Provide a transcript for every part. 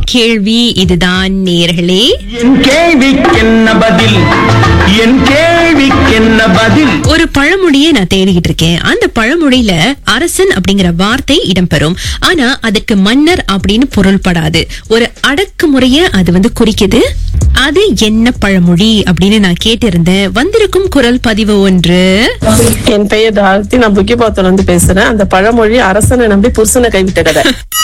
கேள்வி இதுதான் நேர்களே என் கேள்விக்கென்ன பதில் என் கேள்விக்கென்ன பதில் ஒரு பழமொழியை நான் தேடிக்கிட்டு இருக்கேன் அந்த பழமொழியில அரசன் அப்படிங்கிற வார்த்தை இடம்பெறும் ஆனா அதற்கு மன்னர் அப்படின்னு பொருள்படாது ஒரு அடக்குமுறைய அது வந்து குறிக்குது அது என்ன பழமொழி அப்படின்னு நான் கேட்டிருந்தேன் வந்திருக்கும் குரல் பதிவு ஒன்று என் பெயர் தாழ்த்தி நான் புக்கிபாத்துல இருந்து பேசுறேன் அந்த பழமொழி அரசனை நம்பி புருஷனை கைவிட்ட கதை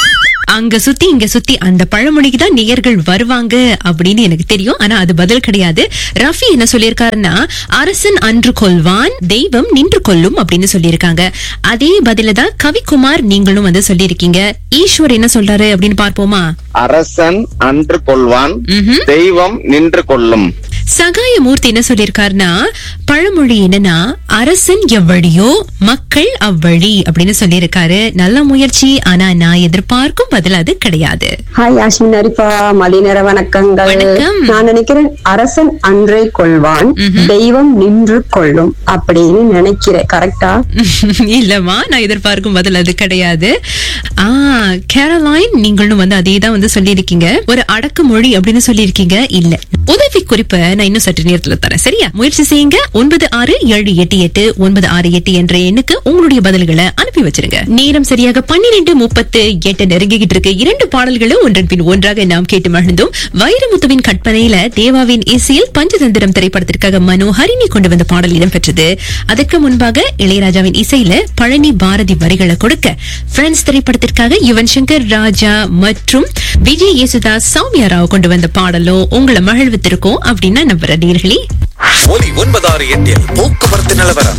அங்க சுத்தி இங்க சுத்தி அந்த பழமொழிக்கு தான் நேயர்கள் வருவாங்க அப்படின்னு எனக்கு தெரியும் ஆனா அது பதில் கிடையாது ரஃபி என்ன சொல்லியிருக்காருன்னா அரசன் அன்று கொள்வான் தெய்வம் நின்று கொள்ளும் அப்படின்னு சொல்லியிருக்காங்க அதே பதில தான் கவிக்குமார் நீங்களும் வந்து சொல்லியிருக்கீங்க ஈஸ்வர் என்ன சொல்றாரு அப்படின்னு பார்ப்போமா அரசன் அன்று கொள்வான் ம்ஹும். தெய்வம் நின்று கொள்ளும் சகாயமூர்த்தி என்ன சொல்லியிருக்காருன்னா பழமொழி என்னன்னா அரசன் எவ்வழியோ மக்கள் அவ்வழி அப்படின்னு சொல்லியிருக்காரு நல்ல முயற்சி ஆனா நான் எதிர்பார்க்கும் பதில் அது கிடையாது ஹாய் யாஸ்மின் அரிஃபா மதிய நேர வணக்கங்கள் வணக்கம். நான் நினைக்கிறேன் அரசன் அன்றே கொள்வான் தெய்வம் நின்று கொள்ளும் அப்படின்னு நினைக்கிறேன் கரெக்டா இல்லம்மா நான் எதிர்பார்க்கும் பதில் அது கிடையாது ஆ கேரளாயின் நீங்களும் வந்து அதே தான் வந்து சொல்லியிருக்கீங்க ஒரு அடக்குமொழி அப்படின்னு சொல்லியிருக்கீங்க இல்ல உதவி குறிப்பை நான் இன்னும் சற்று நேரத்துல தரேன் சரியா முயற்சி செய்யுங்க ஒன்பது ஆறு ஏழு எட்டு எட்டு ஒன்பது ஆறு எட்டு என்ற எண்ணுக்கு உங்களுடைய பதில்களை அனுப்பி வச்சிருங்க நேரம் சரியாக பன்னிரெண்டு முப்பத்து எட்டு நெருங்கிக்கிட்டு இருக்கு இரண்டு பாடல்களும் ஒன்றன் பின் ஒன்றாக நாம் கேட்டு மகிழ்ந்தோம் வைரமுத்துவின் கற்பனையில தேவாவின் இசையில் பஞ்சதந்திரம் திரைப்படத்திற்காக மனோ ஹரிணி கொண்டு வந்த பாடல் இடம்பெற்றது அதற்கு முன்பாக இளையராஜாவின் இசையில பழனி பாரதி வரிகளை கொடுக்க பிரெண்ட்ஸ் திரைப்படத்திற்காக யுவன் சங்கர் ராஜா மற்றும் விஜய் யேசுதாஸ் சௌமியா ராவ் கொண்டு வந்த பாடலும் உங்களை மகிழ்வித்திருக்கோம் அப்படின்னா நம்புற நேர்களே ஒலி ஒன்பதாறு எட்டில் போக்குவரத்து நிலவரம்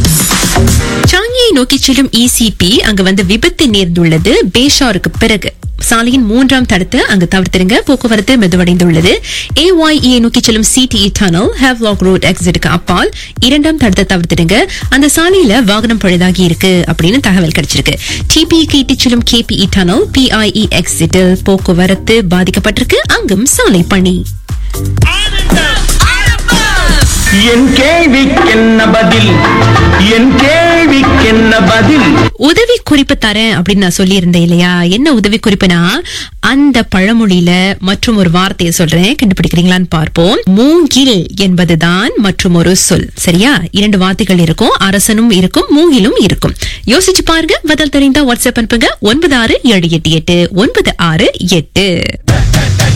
சாங்கியை நோக்கி செல்லும் இசிபி அங்கு வந்து விபத்து நேர்ந்துள்ளது பேஷாருக்கு பிறகு சாலையின் மூன்றாம் தடத்தை அங்கு தவிர்த்திருங்க போக்குவரத்து மெதுவடைந்துள்ளது ஏஒய்இ நோக்கி செல்லும் சிடிஇ டனல் ஹேவ்லாக் ரோட் எக்ஸிட்டுக்கு அப்பால் இரண்டாம் தடத்தை தவிர்த்திடுங்க அந்த சாலையில வாகனம் பழுதாகி இருக்கு அப்படின்னு தகவல் கிடைச்சிருக்கு டிபிக்கு இட்டு செல்லும் கேபிஇ டனல் பிஐஇ எக்ஸிட்டில் போக்குவரத்து பாதிக்கப்பட்டிருக்கு அங்கும் சாலை பணி என் கேள்விக்கென்ன பதில் என் கேள்விக்கென்ன பதில் உதவி குறிப்பு தரேன் அப்படின்னு நான் சொல்லியிருந்தேன் இல்லையா என்ன உதவி குறிப்புனா அந்த பழமொழியில மற்றும் ஒரு வார்த்தையை சொல்றேன் கண்டுபிடிக்கிறீங்களான்னு பார்ப்போம் மூங்கில் என்பதுதான் மற்றும் ஒரு சொல் சரியா இரண்டு வார்த்தைகள் இருக்கும் அரசனும் இருக்கும் மூங்கிலும் இருக்கும் யோசிச்சு பாருங்க பதில் தெரிந்தா வாட்ஸ்அப் அனுப்புங்க ஒன்பது ஆறு ஏழு எட்டு எட்டு ஒன்பது ஆறு எட்டு